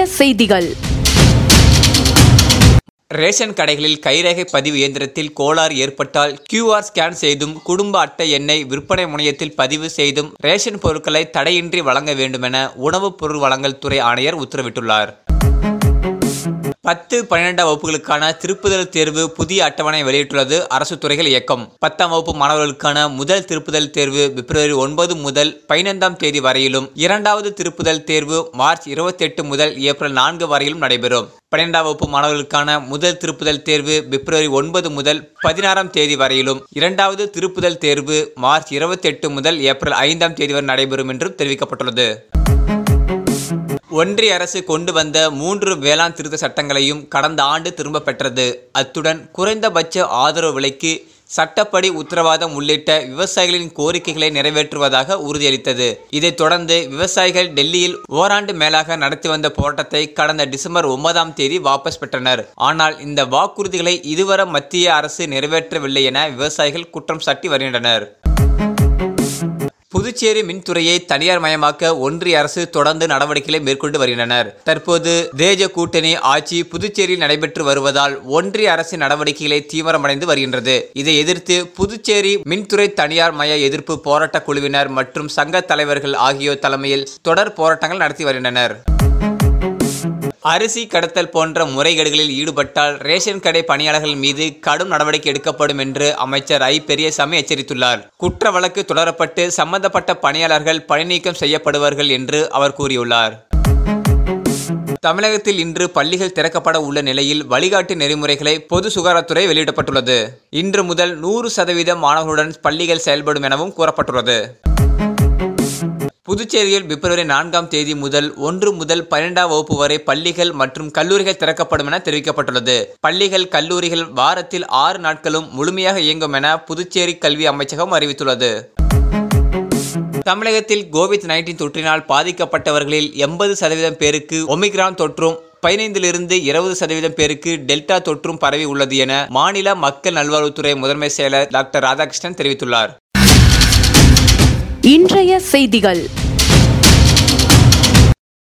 செய்திகள் ரேஷன் கடைகளில் கைரேகை பதிவு இயந்திரத்தில் கோளாறு ஏற்பட்டால் கியூஆர் ஸ்கேன் செய்தும் குடும்ப அட்டை எண்ணை விற்பனை முனையத்தில் பதிவு செய்தும் ரேஷன் பொருட்களை தடையின்றி வழங்க வேண்டுமென உணவுப் பொருள் வழங்கல் துறை ஆணையர் உத்தரவிட்டுள்ளார் பத்து பன்னிரெண்டாம் வகுப்புகளுக்கான திருப்புதல் தேர்வு புதிய அட்டவணை வெளியிட்டுள்ளது அரசு துறைகள் இயக்கம் பத்தாம் வகுப்பு மாணவர்களுக்கான முதல் திருப்புதல் தேர்வு பிப்ரவரி ஒன்பது முதல் பதினைந்தாம் தேதி வரையிலும் இரண்டாவது திருப்புதல் தேர்வு மார்ச் இருபத்தி எட்டு முதல் ஏப்ரல் நான்கு வரையிலும் நடைபெறும் பன்னிரெண்டாம் வகுப்பு மாணவர்களுக்கான முதல் திருப்புதல் தேர்வு பிப்ரவரி ஒன்பது முதல் பதினாறாம் தேதி வரையிலும் இரண்டாவது திருப்புதல் தேர்வு மார்ச் இருபத்தி எட்டு முதல் ஏப்ரல் ஐந்தாம் தேதி வரை நடைபெறும் என்றும் தெரிவிக்கப்பட்டுள்ளது ஒன்றிய அரசு கொண்டு வந்த மூன்று வேளாண் திருத்த சட்டங்களையும் கடந்த ஆண்டு திரும்ப பெற்றது அத்துடன் குறைந்தபட்ச ஆதரவு விலைக்கு சட்டப்படி உத்தரவாதம் உள்ளிட்ட விவசாயிகளின் கோரிக்கைகளை நிறைவேற்றுவதாக உறுதியளித்தது இதைத் தொடர்ந்து விவசாயிகள் டெல்லியில் ஓராண்டு மேலாக நடத்தி வந்த போராட்டத்தை கடந்த டிசம்பர் ஒன்பதாம் தேதி வாபஸ் பெற்றனர் ஆனால் இந்த வாக்குறுதிகளை இதுவரை மத்திய அரசு நிறைவேற்றவில்லை என விவசாயிகள் குற்றம் சாட்டி வருகின்றனர் புதுச்சேரி மின்துறையை தனியார் மயமாக்க ஒன்றிய அரசு தொடர்ந்து நடவடிக்கைகளை மேற்கொண்டு வருகின்றனர் தற்போது தேஜ கூட்டணி ஆட்சி புதுச்சேரியில் நடைபெற்று வருவதால் ஒன்றிய அரசின் நடவடிக்கைகளை தீவிரமடைந்து வருகின்றது இதை எதிர்த்து புதுச்சேரி மின்துறை தனியார் மய எதிர்ப்பு போராட்ட குழுவினர் மற்றும் சங்க தலைவர்கள் ஆகியோர் தலைமையில் தொடர் போராட்டங்கள் நடத்தி வருகின்றனர் அரிசி கடத்தல் போன்ற முறைகேடுகளில் ஈடுபட்டால் ரேஷன் கடை பணியாளர்கள் மீது கடும் நடவடிக்கை எடுக்கப்படும் என்று அமைச்சர் ஐ பெரியசாமி எச்சரித்துள்ளார் குற்ற வழக்கு தொடரப்பட்டு சம்பந்தப்பட்ட பணியாளர்கள் பணிநீக்கம் செய்யப்படுவார்கள் என்று அவர் கூறியுள்ளார் தமிழகத்தில் இன்று பள்ளிகள் திறக்கப்பட உள்ள நிலையில் வழிகாட்டு நெறிமுறைகளை பொது சுகாதாரத்துறை வெளியிடப்பட்டுள்ளது இன்று முதல் நூறு சதவீதம் மாணவர்களுடன் பள்ளிகள் செயல்படும் எனவும் கூறப்பட்டுள்ளது புதுச்சேரியில் பிப்ரவரி நான்காம் தேதி முதல் ஒன்று முதல் பன்னிரெண்டாம் வகுப்பு வரை பள்ளிகள் மற்றும் கல்லூரிகள் திறக்கப்படும் என தெரிவிக்கப்பட்டுள்ளது பள்ளிகள் கல்லூரிகள் வாரத்தில் ஆறு நாட்களும் முழுமையாக இயங்கும் என புதுச்சேரி கல்வி அமைச்சகம் அறிவித்துள்ளது தமிழகத்தில் கோவிட் நைன்டீன் தொற்றினால் பாதிக்கப்பட்டவர்களில் எண்பது சதவீதம் பேருக்கு ஒமிக்ரான் தொற்றும் பதினைந்திலிருந்து இருபது சதவீதம் பேருக்கு டெல்டா தொற்றும் பரவி உள்ளது என மாநில மக்கள் நல்வாழ்வுத்துறை முதன்மை செயலர் டாக்டர் ராதாகிருஷ்ணன் தெரிவித்துள்ளார் இன்றைய செய்திகள்